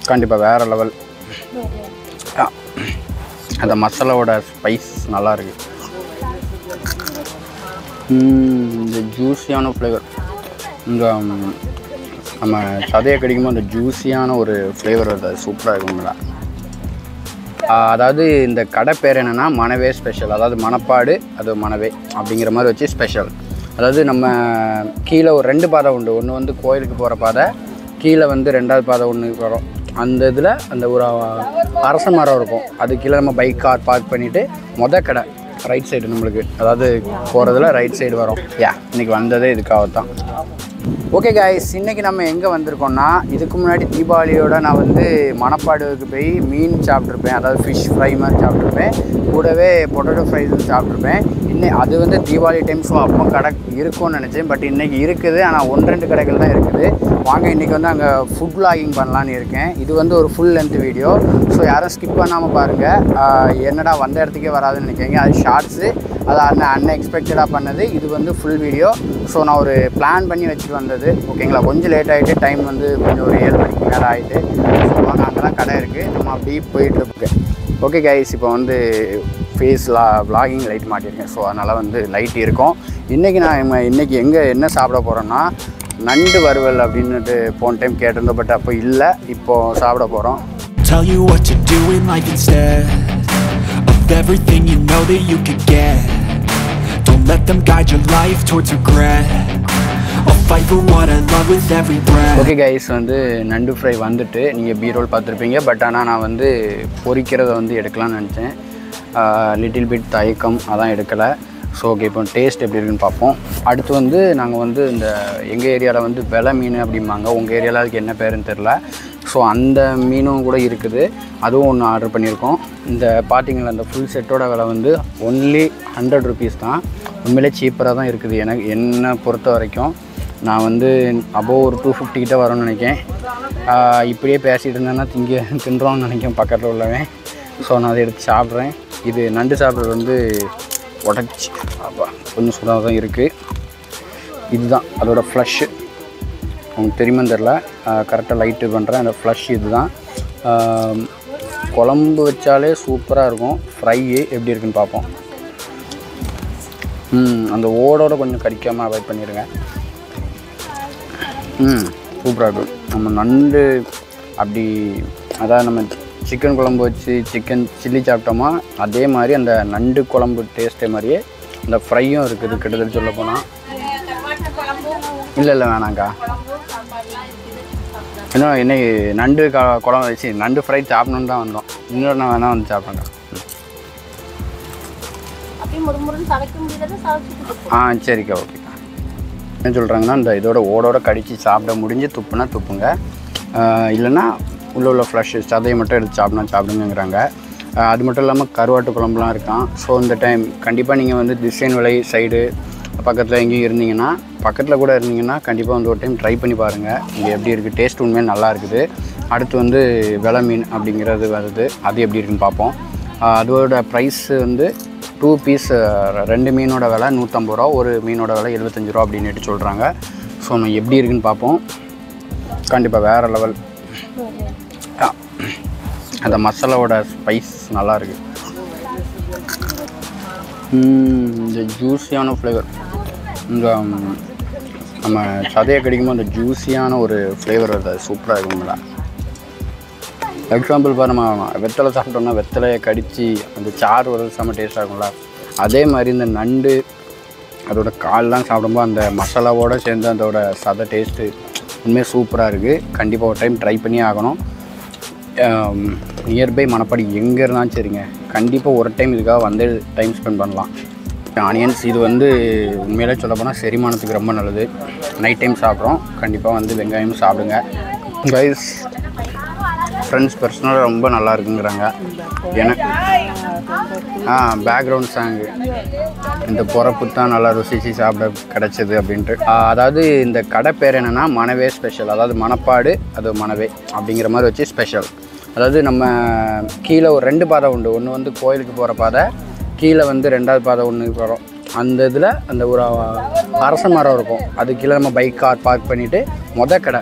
கண்டிப்பாக வேறு லெவல் அந்த மசாலாவோட ஸ்பைஸ் நல்லா இருக்கு ம், இந்த ஜூஸியான ஃப்ளேவர் இந்த ம், நம்ம சதையை கடிக்கும்போது அந்த ஜூஸியான ஒரு ஃப்ளேவர் வருது அது சூப்பராக இருக்கும்ல ஆஹ் அதாவது இந்த கடை பேர் என்னென்னா மணவே ஸ்பெஷல் அதாவது மணப்பாடு அது மணவே அப்படிங்கிற மாதிரி வச்சு ஸ்பெஷல் அதாவது நம்ம கீழே ஒரு ரெண்டு பாதை உண்டு ஒன்று வந்து கோயிலுக்கு போகிற பாதை கீழே வந்து ரெண்டாவது பாதை ஒன்று வரும் அந்த இதில் அந்த ஒரு அரச மரம் இருக்கும் அது கீழே நம்ம பைக் கார் பார்க் பண்ணிவிட்டு மொத கடை ரைட் சைடு நம்மளுக்கு அதாவது போகிறதுல ரைட் சைடு வரும் யா இன்னைக்கு வந்ததே இதுக்காக தான் ஓகே காய்ஸ் இன்னைக்கு நம்ம எங்கே வந்திருக்கோம்னா இதுக்கு முன்னாடி தீபாவளியோட நான் வந்து மணப்பாடுக்கு போய் மீன் சாப்பிட்ருப்பேன் அதாவது ஃபிஷ் ஃப்ரை மாதிரி சாப்பிட்ருப்பேன் கூடவே பொட்டேட்டோ ஃப்ரைஸ் சாப்பிட்ருப்பேன் இன்னும் அது வந்து தீபாவளி டைம் ஸோ அப்போ கடை இருக்கும்னு நினச்சேன் பட் இன்றைக்கி இருக்குது ஆனால் ஒன்று ரெண்டு கடைகள் தான் இருக்குது வாங்க இன்றைக்கி வந்து அங்கே ஃபுட் vlogging பண்ணலான்னு இருக்கேன் இது வந்து ஒரு ஃபுல் லென்த் வீடியோ ஸோ யாரும் ஸ்கிப் பண்ணாமல் பாருங்கள் என்னடா வந்த இடத்துக்கே வராதுன்னு நினைக்கிறீங்க அது ஷார்ட்ஸு அது அன்ன அன்எக்ஸ்பெக்டடாக பண்ணது இது வந்து ஃபுல் வீடியோ ஸோ நான் ஒரு பிளான் பண்ணி வச்சுட்டு வந்தது ஓகேங்களா கொஞ்சம் லேட் ஆகிட்டு டைம் வந்து கொஞ்சம் ஒரு ஏழு மணிக்கு மேலே ஆகிட்டு ஸோ வாங்க அங்கெல்லாம் கடை இருக்குது நம்ம அப்படியே போயிட்டு இருக்கு ஓகே கைஸ் இப்போ வந்து ஃபேஸ்லா vlogging லைட் மாட்டியிருக்கேன் ஸோ அதனால் வந்து லைட் இருக்கும் இன்றைக்கி நான் நம்ம இன்றைக்கி எங்கே என்ன சாப்பிட போகிறோன்னா நண்டு வறுவல் அப்படின்னுட்டு போன டைம் கேட்டிருந்தோம் பட் அப்போ இல்லை இப்போது சாப்பிட போகிறோம் Tell you what to do in life instead Of everything you know that you could get Don't let them guide your life towards regret I'll fight for what I love with every breath okay guys வந்து நண்டு fry வந்துட்டு நீங்கள் பீரோல் பார்த்துருப்பீங்க but ஆனால் நான் வந்து பொரிக்கிறத வந்து எடுக்கலாம்னு நினச்சேன் லிட்டில் பிட் தயக்கம் அதான் எடுக்கலை ஸோ ஓகே இப்போ டேஸ்ட் எப்படி இருக்குன்னு பார்ப்போம் அடுத்து வந்து நாங்கள் வந்து இந்த எங்கள் ஏரியாவில் வந்து வெலை மீன் அப்படிம்பாங்க உங்கள் ஏரியாவில் அதுக்கு என்ன பேருன்னு தெரில ஸோ அந்த மீனும் கூட இருக்குது அதுவும் ஒன்று ஆர்டர் பண்ணியிருக்கோம் இந்த பார்த்தீங்களா அந்த ஃபுல் செட்டோட விலை வந்து ஒன்லி ஹண்ட்ரட் ருபீஸ் தான் உண்மையிலே சீப்பராக தான் இருக்குது எனக்கு என்னை பொறுத்த வரைக்கும் நான் வந்து அபோவ் ஒரு டூ ஃபிஃப்டி கிட்ட வரும்னு நினைக்கிறேன் ஆஹ் இப்படியே பேசிகிட்டு இருந்தேன்னா திங்க தின்றோம்னு நினைக்கிறேன் பக்கத்தில் உள்ளவன் ஸோ நான் அதை எடுத்து சாப்பிட்றேன் இது நண்டு சாப்பிட்றது வந்து உடச்சி அப்பா கொஞ்சம் சுடாக தான் இருக்குது இதுதான் அதோட ஃப்ளஷ்ஷு உங்களுக்கு தெரியுமான்னு தெரில கரெக்டாக லைட்டு பண்ணுறேன் அந்த ஃப்ளஷ் இதுதான் ஆஹ் குழம்பு வச்சாலே சூப்பராக இருக்கும் ஃப்ரை எப்படி இருக்குன்னு பார்ப்போம் ம் அந்த ஓடோட கொஞ்சம் கடிக்காமல் அவாய்ட் பண்ணிடுங்க ம் சூப்பராக இருக்கும் நம்ம நண்டு அப்படி அதாவது நம்ம சிக்கன் குழம்பு வச்சு சிக்கன் சில்லி சாப்பிட்டோமா அதே மாதிரி அந்த நண்டு குழம்பு டேஸ்ட்டே மாதிரியே அந்த ஃப்ரையும் இருக்குது கிட்டத்தட்ட சொல்ல போனால் இல்லை இல்லை வேணாங்க்கா இன்னும் இன்னைக்கு நண்டு க குழம்பு வச்சு நண்டு ஃப்ரை சாப்பிடணுன்னு தான் வந்தோம் இன்னொரு நான் வேணால் வந்து சாப்பிட்றேன்க்கா அப்படியே முறுமுறுன்னு சமைக்க முடியாத சமைச்சிட்டு ஆ சரிக்கா ஓகேக்கா என்ன சொல்கிறாங்கன்னா இந்த இதோட ஓடோட கடித்து சாப்பிட முடிஞ்சு துப்புனா துப்புங்க ஆஹ் இல்லைன்னா உள்ள உள்ள ஃப்ளஷ் சதையை மட்டும் எடுத்து சாப்பிடணும் சாப்பிடுங்கிறாங்க ஆஹ் அது மட்டும் இல்லாமல் கருவாட்டு குழம்புலாம் இருக்கான் ஸோ இந்த டைம் கண்டிப்பாக நீங்கள் வந்து திசைன் விலை சைடு பக்கத்தில் எங்கேயும் இருந்தீங்கன்னா பக்கத்தில் கூட இருந்தீங்கன்னா கண்டிப்பாக வந்து ஒரு டைம் ட்ரை பண்ணி பாருங்கள் இங்கே எப்படி இருக்குது டேஸ்ட் உண்மையாக நல்லா இருக்குது அடுத்து வந்து வெலை மீன் அப்படிங்கிறது வருது அது எப்படி இருக்குன்னு பார்ப்போம் ஆஹ் அதோட ப்ரைஸ் வந்து டூ பீஸ் ரெண்டு மீனோட விலை நூற்றம்பது ரூபா ஒரு மீனோட விலை எழுபத்தஞ்சு ரூபா அப்படின்னுட்டு சொல்கிறாங்க ஸோ நம்ம எப்படி இருக்குன்னு பார்ப்போம் கண்டிப்பாக வேறு லெவல் அந்த மசாலாவோட ஸ்பைஸ் நல்லா இருக்கு ம், இந்த ஜூஸியான ஃப்ளேவர் இந்த ம், நம்ம சதையை கடிக்கும்போது அந்த ஜூஸியான ஒரு ஃப்ளேவர் வருது அது சூப்பராக இருக்குங்களா எக்ஸாம்பிள் பாரு நம்ம வெத்தலை சாப்பிட்டோம்னா வெத்தலையை கடித்து அந்த சாறு வரது செம்ம டேஸ்ட்டாக இருக்கும்ல அதே மாதிரி இந்த நண்டு அதோட கால்லாம் சாப்பிடும்போது அந்த மசாலாவோடு சேர்ந்து அதோட சதை டேஸ்ட்டு உண்மையாக சூப்பராக இருக்குது கண்டிப்பாக ஒரு டைம் ட்ரை பண்ணி ஆகணும் நியர்பை மணப்பாடி எங்கே இருந்தாலும் சரிங்க கண்டிப்பாக ஒரு டைம் இதுக்காக வந்து டைம் ஸ்பெண்ட் பண்ணலாம் ஆனியன்ஸ் இது வந்து உண்மையிலே சொல்ல போனால் செரிமானத்துக்கு ரொம்ப நல்லது நைட் டைம் சாப்பிட்றோம் கண்டிப்பாக வந்து வெங்காயம் சாப்பிடுங்க கைஸ் ஃப்ரெண்ட்ஸ் பர்சனலாக ரொம்ப நல்லா இருக்குங்கிறாங்க எனக்கு ஆ பேக்ரவுண்ட் சாங்கு இந்த பொறப்பு தான் நல்லா ருசிச்சு சாப்பிட கிடச்சிது அப்படின்ட்டு ஆ, அதாவது இந்த கடை பேர் என்னென்னா மணவே ஸ்பெஷல் அதாவது மணப்பாடு அது மணவே அப்படிங்கிற மாதிரி வச்சு ஸ்பெஷல் அதாவது நம்ம கீழே ஒரு ரெண்டு பாதை உண்டு ஒன்று வந்து கோயிலுக்கு போகிற பாதை கீழே வந்து ரெண்டாவது பாதை ஒன்று வரும் அந்த இதில் அந்த ஒரு அரச மரம் இருக்கும் அது கீழே நம்ம பைக் கார் பார்க் பண்ணிவிட்டு மொத கடை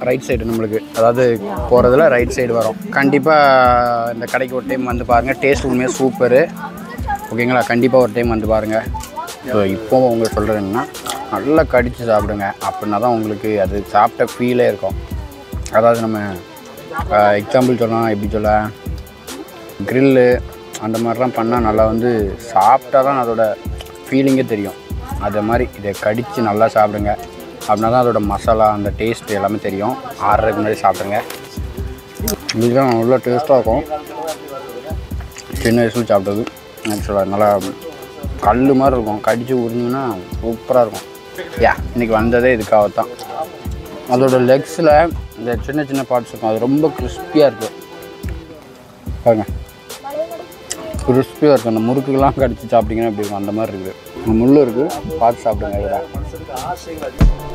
ரைட் சைடு நம்மளுக்கு அதாவது போகிறதுல ரைட் சைடு வரும் கண்டிப்பாக இந்த கடைக்கு ஒரு டைம் வந்து பாருங்கள் டேஸ்ட் உண்மையாக சூப்பரு ஓகேங்களா கண்டிப்பாக ஒரு டைம் வந்து பாருங்கள் ஸோ இப்போ உங்களுக்கு சொல்கிறது என்னன்னா நல்லா கடித்து சாப்பிடுங்க அப்படின்னா தான் உங்களுக்கு அது சாப்பிட்ட ஃபீலே இருக்கும் அதாவது நம்ம எக்ஸாம்பிள் சொல்லலாம் எப்படி சொல்ல க்ரில்லு அந்த மாதிரிலாம் பண்ணால் நல்லா வந்து சாப்பிட்டா தான் அதோட ஃபீலிங்கே தெரியும் அது மாதிரி இதை கடித்து நல்லா சாப்பிடுங்க அப்படின்னா தான் அதோட மசாலா அந்த டேஸ்ட் எல்லாமே தெரியும் ஆறுறதுக்கு முன்னாடி சாப்பிடுங்க இதுதான் நல்லா டேஸ்ட்டாக இருக்கும் சின்ன வயசில் சாப்பிட்டது ஆக்சுவலாக நல்லா கல் மாதிரி இருக்கும் கடித்து உறிஞ்சிங்கன்னா சூப்பராக இருக்கும் யா இன்றைக்கி வந்ததே இதுக்காக தான் அதோட லெக்ஸில் இந்த சின்ன சின்ன பார்ட்ஸ் இருக்கும் அது ரொம்ப கிறிஸ்பியாக இருக்குது பாருங்க கிறிஸ்பியாக இருக்கும் அந்த முறுக்குக்கெல்லாம் கடிச்சு சாப்பிட்டீங்கன்னா எப்படி இருக்கும் அந்த மாதிரி இருக்குது முள் இருக்குது பார்த்து சாப்பிடுங்க இதில்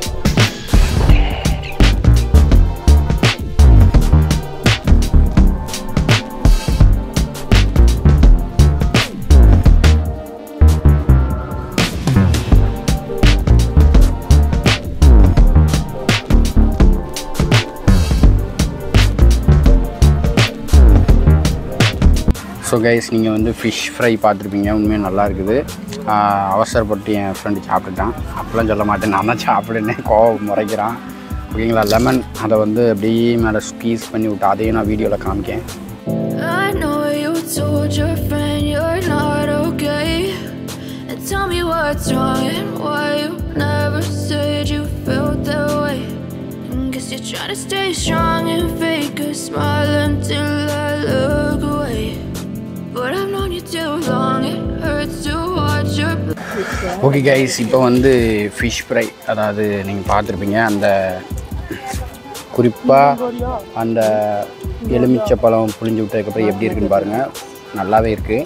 ஸோ கைஸ் நீங்கள் வந்து ஃபிஷ் ஃப்ரை பார்த்துருப்பீங்க உண்மையாக நல்லா இருக்குது ஆஹ் அவசரப்பட்டு என் ஃப்ரெண்டு சாப்பிட்டுட்டான் அப்படிலாம் சொல்ல மாட்டேன் நான் தான் சாப்பிடுனே கோவம் முறைக்கிறான் ஓகேங்களா லெமன் அதை வந்து அப்படியே மேலே ஸ்queeze பண்ணி விட்டு அதையும் நான் வீடியோவில் காமிக்கேன் I know you told your friend you're not okay. And tell me what's wrong and why you never said you felt that way. And guess you're trying to stay strong and fake a smile until I look away. But I've known you too long, it hurts to watch your okay guys இப்போ வந்து fish fry அதாவது நீங்கள் பார்த்துருப்பீங்க அந்த குறிப்பாக அந்த எலுமிச்சை பழம் புளிஞ்சு விட்டதுக்கப்புறம் எப்படி இருக்குன்னு பாருங்கள் நல்லாவே இருக்குது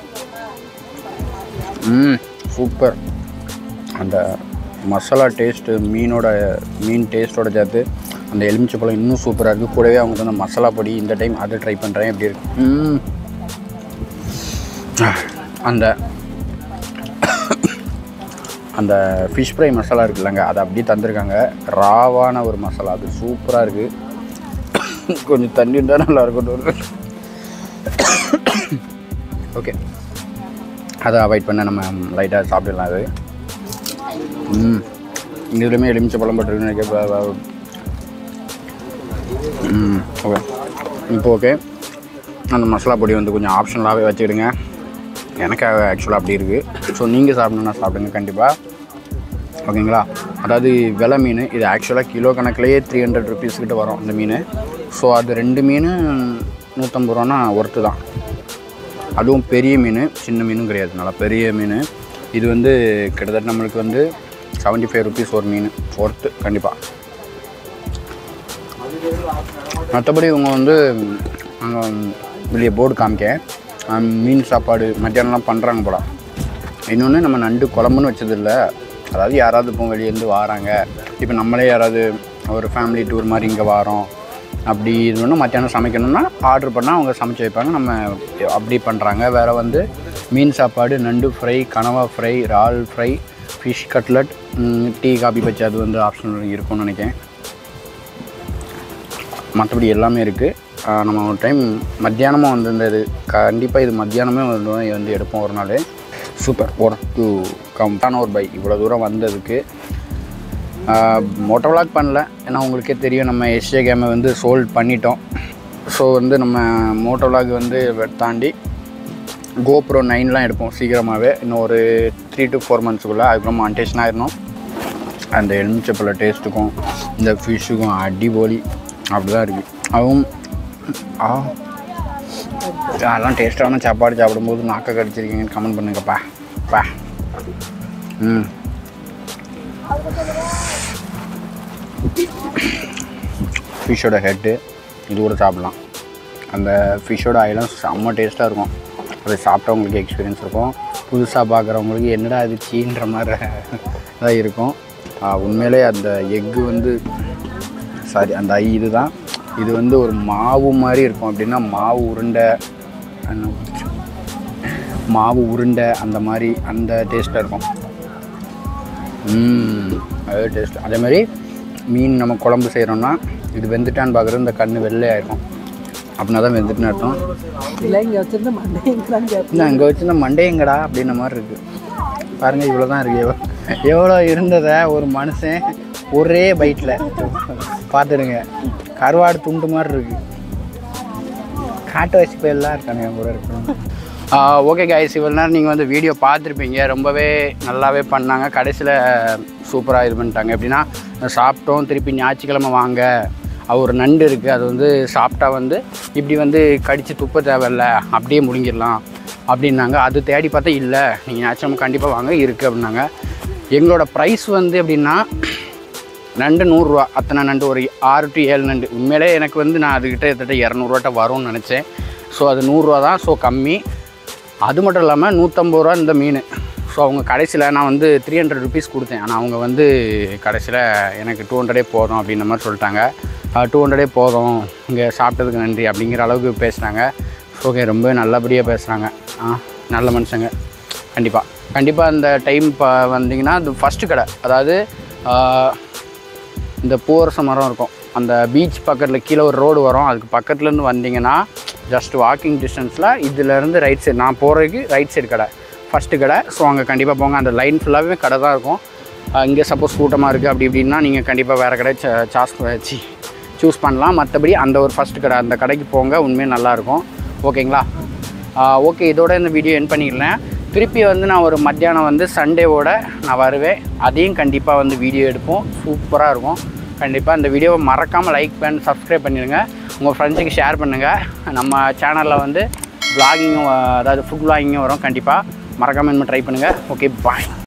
ம் சூப்பர் அந்த மசாலா டேஸ்ட்டு மீனோட மீன் டேஸ்ட்டோட சேர்த்து அந்த எலுமிச்சை பழம் இன்னும் சூப்பராக இருக்குது கூடவே அவங்க தந்த மசாலா பொடி இந்த டைம் அதை ட்ரை பண்ணுறேன் எப்படி இருக்கு ம் அந்த அந்த ஃபிஷ் ஃப்ரை மசாலா இருக்குல்லங்க அதை அப்படியே தந்திருக்காங்க ராவான ஒரு மசாலா அது சூப்பராக இருக்குது கொஞ்சம் தண்ணி இருந்தால் நல்லா இருக்கும் ஓகே அதை அவாய்ட் பண்ண நம்ம லைட்டாக சாப்பிடலாம் அது ம் இதுலேயுமே எலுமிச்சை பழம் போட்டுருக்குன்னு நினைக்க ம் ஓகே இப்போ ஓகே அந்த மசாலா பொடி வந்து கொஞ்சம் ஆப்ஷனலாகவே வச்சுக்கிடுங்க எனக்கு ஆக்சுவலாக அப்படி இருக்குது ஸோ நீங்கள் சாப்பிடணுன்னா சாப்பிடுங்க கண்டிப்பாக ஓகேங்களா அதாவது விலை மீன் இது ஆக்சுவலாக கிலோ கணக்குலேயே த்ரீ ஹண்ட்ரட் ருபீஸ் கிட்ட வரும் இந்த மீன் ஸோ அது ரெண்டு மீன் நூற்றம்பது ரூபானா ஒர்த்து தான் அதுவும் பெரிய மீன் சின்ன மீனும் கிடையாது நல்லா பெரிய மீன் இது வந்து கிட்டத்தட்ட நம்மளுக்கு வந்து செவன்ட்டி ஃபைவ் ருபீஸ் ஒரு மீன் ஒர்த்து கண்டிப்பாக மற்றபடி இவங்க வந்து அங்கே வெளியே போர்டு காமிக்க அஹ், மீன் சாப்பாடு மத்தியானம்லாம் பண்ணுறாங்க போல இன்னொன்று நம்ம நண்டு குழம்புன்னு வச்சதில்ல அதாவது யாராவது இப்போ வெளியேருந்து வராங்க இப்போ நம்மளே யாராவது ஒரு ஃபேமிலி டூர் மாதிரி இங்கே வரோம் அப்படி இதுன்னு மத்தியானம் சமைக்கணும்னா ஆர்டர் பண்ணால் அவங்க சமைச்சு வைப்பாங்க நம்ம அப்படி பண்ணுறாங்க வேறு வந்து மீன் சாப்பாடு நண்டு ஃப்ரை கனவா ஃப்ரை இறால் fry fish cutlet tea coffee பச்சி அது வந்து ஆப்ஷன் இருக்கும்னு நினைக்கிறேன் மற்றபடி எல்லாமே இருக்குது நம்ம ஒரு டைம் மத்தியானமாக வந்திருந்தது கண்டிப்பாக இது மத்தியானமே வந்து வந்து எடுப்போம் ஒரு நாள் சூப்பர் ஒர்க் டு கம்பான ஒரு பை இவ்வளோ தூரம் வந்ததுக்கு மோட்டோ விளாக் பண்ணல ஏன்னா உங்களுக்கே தெரியும் நம்ம எஸ்ஏ கேமை வந்து சோல்ட் பண்ணிட்டோம் ஸோ வந்து நம்ம மோட்டோ விளாக் வந்து தாண்டி கோப்ரோ நைன்லாம் எடுப்போம் சீக்கிரமாகவே இன்னும் ஒரு த்ரீ டு ஃபோர் மந்த்ஸுக்குள்ளே அதுக்கப்புறம் மாண்டேஷன் ஆயிடணும் அந்த எலுமிச்சப்பழ டேஸ்ட்டுக்கும் இந்த ஃபிஷ்ஷுக்கும் அடிபொலி அப்படி தான் இருக்குது அதுவும் ஆ அதெல்லாம் டேஸ்ட்டான சாப்பாடு சாப்பிடும்போது நாக்க கடிச்சிருக்கீங்கன்னு கமெண்ட் பண்ணுங்கப்பா பா ம் ஃபிஷ்ஷோட ஹெட்டு இது கூட சாப்பிட்லாம் அந்த ஃபிஷ்ஷோட ஆயிலும் செம்ம டேஸ்ட்டாக இருக்கும் அதை சாப்பிட்டவங்களுக்கு எக்ஸ்பீரியன்ஸ் இருக்கும் புதுசாக பார்க்குறவங்களுக்கு என்னடா அது சீன்ற மாதிரி தான் இருக்கும் ஆஹ் உண்மையிலே அந்த எக்கு வந்து சாரி அந்த ஐ இது தான் இது வந்து ஒரு மாவு மாதிரி இருக்கும் அப்படின்னா மாவு உருண்டை அந்த- மாவு உருண்டை அந்த மாதிரி அந்த டேஸ்ட்டாக இருக்கும் ம் அதே டேஸ்ட் அதே மாதிரி மீன் நம்ம குழம்பு செய்கிறோன்னா இது வெந்துட்டான்னு பார்க்குறது இந்த கண்ணு வெள்ளையாயிருக்கும் அப்படின்னா தான் வெந்துட்டுன்னு அர்த்தம் இல்லை இங்கே வச்சிருந்த மண்டைங்கிறான் கேட்பேன் இல்லை அங்கே வச்சிருந்த மண்டையங்கடா அப்படின்ன மாதிரி இருக்குது பாருங்கள் இவ்வளோ தான் இருக்குது எவ்வளோ எவ்வளோ இருந்ததை ஒரு மனுஷன் ஒரே பைட்டில் பார்த்துடுங்க கருவாடு துண்டு மாதிரி இருக்குது காட்டு வச்சு போயெல்லாம் இருக்கானுங்க என் கூட இருக்கணும் ஓகே கைஸ் இவ்வளோ நேரம் நீங்கள் வந்து வீடியோ பார்த்துருப்பீங்க ரொம்பவே நல்லாவே பண்ணாங்க கடைசியில் சூப்பராக இது பண்ணிட்டாங்க எப்படின்னா சாப்பிட்டோம் திருப்பி ஞாயிற்றுக்கிழமை வாங்க அது ஒரு நண்டு இருக்குது அது வந்து சாப்பிட்டா வந்து இப்படி வந்து கடித்து துப்ப தேவையில்ல அப்படியே முழுங்கிடலாம் அப்படின்னாங்க அது தேடி பார்த்தா இல்லை நீங்கள் ஞாயிற்றுக்கிழமை கண்டிப்பாக வாங்க இருக்குது அப்படின்னாங்க எங்களோட ப்ரைஸ் வந்து எப்படின்னா நண்டு நூறுரூவா அத்தனை நண்டு ஒரு ஆறு டு ஏழு நண்டு உண்மையிலே எனக்கு வந்து நான் அதுக்கிட்ட கிட்டத்தட்ட இரநூறுவாட்ட வரும்னு நினச்சேன் ஸோ அது நூறுரூவா தான் ஸோ கம்மி அது மட்டும் இல்லாமல் நூற்றம்பது ரூபா இந்த மீன் ஸோ அவங்க கடைசியில் நான் வந்து த்ரீ ஹண்ட்ரட் ருபீஸ் கொடுத்தேன் ஆனால் அவங்க வந்து கடைசியில் எனக்கு டூ ஹண்ட்ரடே போதும் அப்படின்ற மாதிரி சொல்லிட்டாங்க டூ ஹண்ட்ரடே போதும் இங்கே சாப்பிட்டதுக்கு நன்றி அப்படிங்கிற அளவுக்கு பேசுனாங்க ஓகே ரொம்ப நல்லபடியாக பேசுகிறாங்க ஆ நல்ல மனுஷங்க கண்டிப்பாக கண்டிப்பாக அந்த டைம் இப்போ வந்தீங்கன்னா அது ஃபஸ்ட்டு கடை அதாவது ஆ, இந்த பூவரச மரம் இருக்கும் அந்த பீச் பக்கத்தில் கீழே ஒரு ரோடு வரும் அதுக்கு பக்கத்துலேருந்து வந்தீங்கன்னா ஜஸ்ட் வாக்கிங் டிஸ்டன்ஸில் இதுலேருந்து ரைட் சைடு நான் போகிறதுக்கு ரைட் சைடு கடை ஃபஸ்ட்டு கடை ஸோ அங்கே கண்டிப்பாக போங்க அந்த லைன் ஃபுல்லாகவே கடை தான் இருக்கும் இங்கே சப்போஸ் கூட்டமாக இருக்குது அப்படி இப்படின்னா நீங்கள் கண்டிப்பாக வேறு கடை ச- சாஸ் வச்சு சூஸ் பண்ணலாம் மற்றபடி அந்த ஒரு ஃபஸ்ட்டு கடை அந்த கடைக்கு போங்க உண்மையாக நல்லாயிருக்கும் ஓகேங்களா ஓகே இதோட இந்த வீடியோ என் பண்ணிக்கிறேன் திருப்பி வந்து நான் ஒரு மத்தியானம் வந்து சண்டேவோட நான் வருவேன் அதையும் கண்டிப்பாக வந்து வீடியோ எடுப்போம் சூப்பராக இருக்கும் கண்டிப்பாக இந்த வீடியோவை மறக்காமல் லைக் பண்ணி சப்ஸ்கிரைப் பண்ணிடுங்க உங்கள் ஃப்ரெண்ட்ஸுக்கு ஷேர் பண்ணுங்கள் நம்ம சேனலில் வந்து vlogging அதாவது ஃபுட் vlogging வரும் கண்டிப்பாக மறக்காமல் இனிமேல் ட்ரை பண்ணுங்கள் ஓகே பாய்